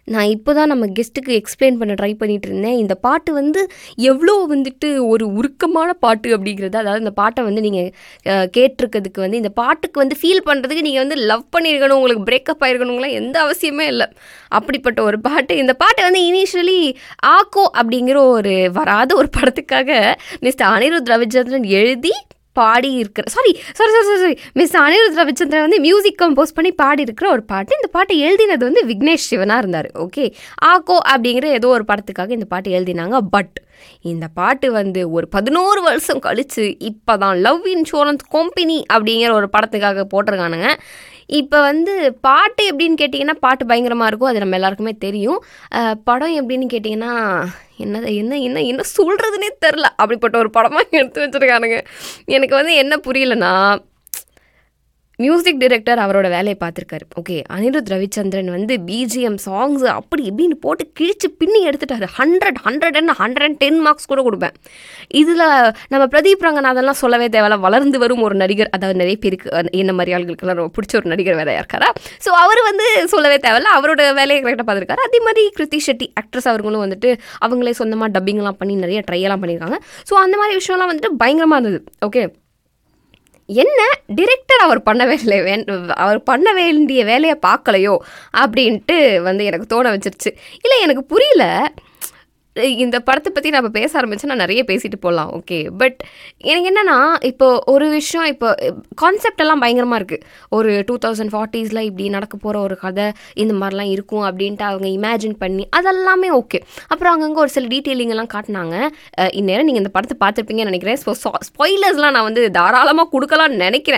நான் இப்போ தான் நம்ம கெஸ்ட்டுக்கு எக்ஸ்பிளைன் பண்ண ட்ரை பண்ணிட்டு இருந்தேன் இந்த பாட்டு வந்து எவ்வளோ வந்துட்டு ஒரு உருக்கமான பாட்டு அப்படிங்கிறது அதாவது இந்த பாட்டை வந்து நீங்கள் கேட்டிருக்கிறதுக்கு வந்து இந்த பாட்டுக்கு வந்து ஃபீல் பண்ணுறதுக்கு நீங்கள் வந்து லவ் பண்ணியிருக்கணும் உங்களுக்கு பிரேக்கப் ஆயிருக்கணுங்களாம் எந்த அவசியமே இல்லை அப்படிப்பட்ட ஒரு பாட்டு இந்த பாட்டை வந்து இனிஷியலி ஆக்கோ அப்படிங்கிற ஒரு வராத ஒரு படத்துக்காக மிஸ்டர் அனிருத் ரவிச்சந்திரன் எழுதி பாடி இருக்கிற sorry sorry sorry sorry sorry miss Anirudh Ravichandran வந்து மியூசிக் கம்போஸ் பண்ணி பாடி இருக்கிற ஒரு பாட்டு இந்த பாட்டை எழுதினது வந்து விக்னேஷ் சிவனாக இருந்தார் ஓகே ஆக்கோ அப்படிங்கிற ஏதோ ஒரு படத்துக்காக இந்த பாட்டு எழுதினாங்க பட் இந்த பாட்டு வந்து ஒரு பதினோரு வருஷம் கழித்து இப்போ தான் லவ் இன்சூரன்ஸ் கம்பெனி அப்படிங்கிற ஒரு படத்துக்காக போட்டிருக்கானுங்க இப்போ வந்து பாட்டு எப்படின்னு கேட்டிங்கன்னா பாட்டு பயங்கரமாக இருக்கும் அது நம்ம எல்லாருக்குமே தெரியும் அஹ் படம் எப்படின்னு கேட்டிங்கன்னா என்ன என்ன என்ன என்ன சொல்கிறதுனே தெரில அப்படிப்பட்ட ஒரு படமாக எடுத்து வச்சுருக்கானுங்க எனக்கு வந்து என்ன புரியலன்னா மியூசிக் டைரக்டர் அவரோட வேலையை பார்த்துருக்காரு ஓகே அனிருத் ரவிச்சந்திரன் வந்து பிஜிஎம் சாங்ஸ் அப்படி இப்படின்னு போட்டு கிழிச்சு பின்னி எடுத்துட்டாரு hundred hundred and hundred and ten marks கூட கொடுப்பேன் இதில் நம்ம பிரதீப் ரங்கநாதன்லாம் சொல்லவே தேவையில்ல வளர்ந்து வரும் ஒரு நடிகர் அதாவது நிறைய பேருக்கு அஹ், என்ன மாதிரி ஆளுகளுக்கெல்லாம் ரொம்ப பிடிச்ச ஒரு நடிகர் வேலையாக இருக்காரா ஸோ அவர் வந்து சொல்லவே தேவையில்ல அவரோட வேலையை கரெக்டாக பார்த்துருக்காரு அதே மாதிரி கிருத்தி ஷெட்டி ஆக்ட்ரஸ் அவர்களும் வந்துட்டு அவங்களே சொந்தமாக டப்பிங்லாம் பண்ணி நிறைய ட்ரையெல்லாம் பண்ணியிருக்காங்க ஸோ அந்த மாதிரி விஷயம்லாம் வந்துட்டு பயங்கரமாக இருந்தது ஓகே என்ன டிரெக்டர் அவர் பண்ணவே இல்லை வேண் அவர் பண்ண வேண்டிய வேலையை பார்க்கலையோ அப்படின்ட்டு வந்து எனக்கு தோண வச்சிருச்சு இல்லை எனக்கு புரியல இந்த படத்தை பற்றி நம்ம பேச ஆரம்பிச்சா நான் நிறைய பேசிட்டு போகலாம் ஓகே பட் எனக்கு என்னென்னா இப்போ ஒரு விஷயம் இப்போ கான்செப்ட் எல்லாம் பயங்கரமாக இருக்குது ஒரு டூ தௌசண்ட் ஃபார்ட்டிஸில் இப்படி நடக்க போகிற ஒரு கதை இந்த மாதிரிலாம் இருக்கும் அப்படின்ட்டு அவங்க இமேஜின் பண்ணி அதெல்லாமே ஓகே அப்புறம் அங்கங்கே ஒரு சில டீட்டெயிலிங் எல்லாம் காட்டினாங்க அஹ் இந்நேரம் நீங்கள் இந்த படத்தை பார்த்துருப்பீங்கன்னு நினைக்கிறேன் ஸோ ஸ்பாய்லர்ஸ்லாம் நான் வந்து தாராளமாக கொடுக்கலாம்னு நினைக்கிறேன்